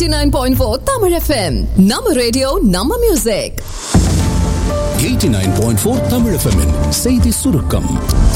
89.4 Tamil FM. நம்ம radio நம்ம music 89.4 Tamil FM -இன் செய்தி சுருக்கம்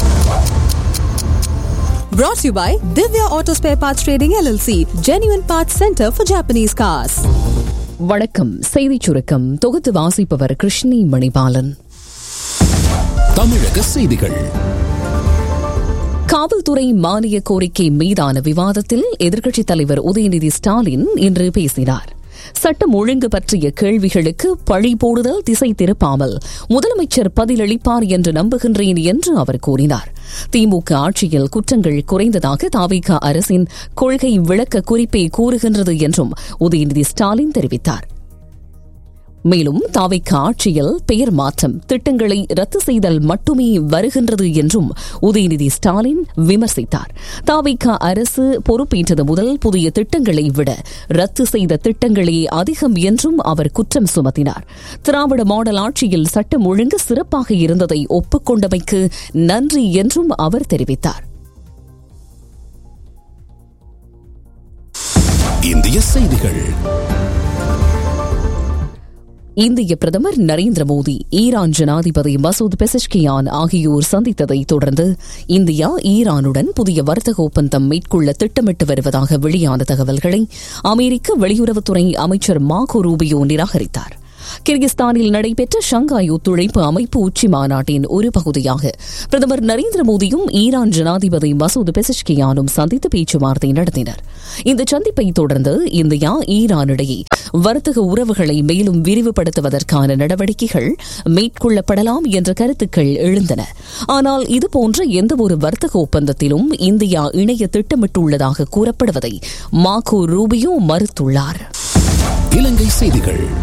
Brought to you by Divya Auto Spare Parts Trading LLC, Genuine Parts Center for Japanese Cars. வணக்கம் செய்திச் சுருக்கம் தொகுத்து வாசிப்பவர் கிருஷ்ணி மணிபாலன் தமிழக செய்திகள் காவல்துறை மானிய கோரிக்கை மீதான விவாதத்தில் எதிர்க்கட்சித் தலைவர் உதயநிதி ஸ்டாலின் இன்று பேசினார் சட்டம் ஒழுங்கு பற்றிய கேள்விகளுக்கு பழி போடுதல் திசை திருப்பாமல் முதலமைச்சர் பதிலளிப்பார் என்று நம்புகின்றேன் என்று அவர் கூறினார் திமுக ஆட்சியில் குற்றங்கள் குறைந்ததாக தாவிக அரசின் கொள்கை விளக்க குறிப்பே கூறுகின்றது என்றும் உதயநிதி ஸ்டாலின் தெரிவித்தார் மேலும் தாவைக்கு ஆட்சியில் பெயர் மாற்றம் திட்டங்களை ரத்து செய்தல் மட்டுமே வருகின்றது என்றும் உதயநிதி ஸ்டாலின் விமர்சித்தார் தாவைக்க அரசு பொறுப்பேற்றது முதல் புதிய திட்டங்களை விட ரத்து செய்த திட்டங்களே அதிகம் என்றும் அவர் குற்றம் சுமத்தினார் திராவிட மாடல் ஆட்சியில் சட்டம் ஒழுங்கு சிறப்பாக இருந்ததை ஒப்புக்கொண்டமைக்கு நன்றி என்றும் அவர் தெரிவித்தார் இந்திய செய்திகள் இந்திய பிரதமர் நரேந்திர மோடி ஈரான் ஜனாதிபதி மசூத் பெசஷ்கியான் ஆகியோர் சந்தித்ததை தொடர்ந்து இந்தியா ஈரானுடன் புதிய வர்த்தக ஒப்பந்தம் மேற்கொள்ள திட்டமிட்டு வருவதாக வெளியான தகவல்களை அமெரிக்க வெளியுறவுத்துறை அமைச்சர் மாகோ ரூபியோ நிராகரித்தார் கிர்கிஸ்தானில் நடைபெற்ற ஷங்காய் ஒத்துழைப்பு அமைப்பு உச்சி மாநாட்டின் ஒரு பகுதியாக பிரதமர் நரேந்திர மோடியும் ஈரான் ஜனாதிபதி மசூத் பெசஷ்கியானும் சந்தித்து பேச்சுவார்த்தை நடத்தினர் இந்த சந்திப்பை தொடர்ந்து இந்தியா ஈரானிடையே வர்த்தக உறவுகளை மேலும் விரிவுபடுத்துவதற்கான நடவடிக்கைகள் மேற்கொள்ளப்படலாம் என்ற கருத்துக்கள் எழுந்தன ஆனால் இதுபோன்ற எந்தவொரு வர்த்தக ஒப்பந்தத்திலும் இந்தியா இணைய திட்டமிட்டுள்ளதாக கூறப்படுவதை மாகோ ரூபியோ மறுத்துள்ளார் இலங்கை செய்திகள்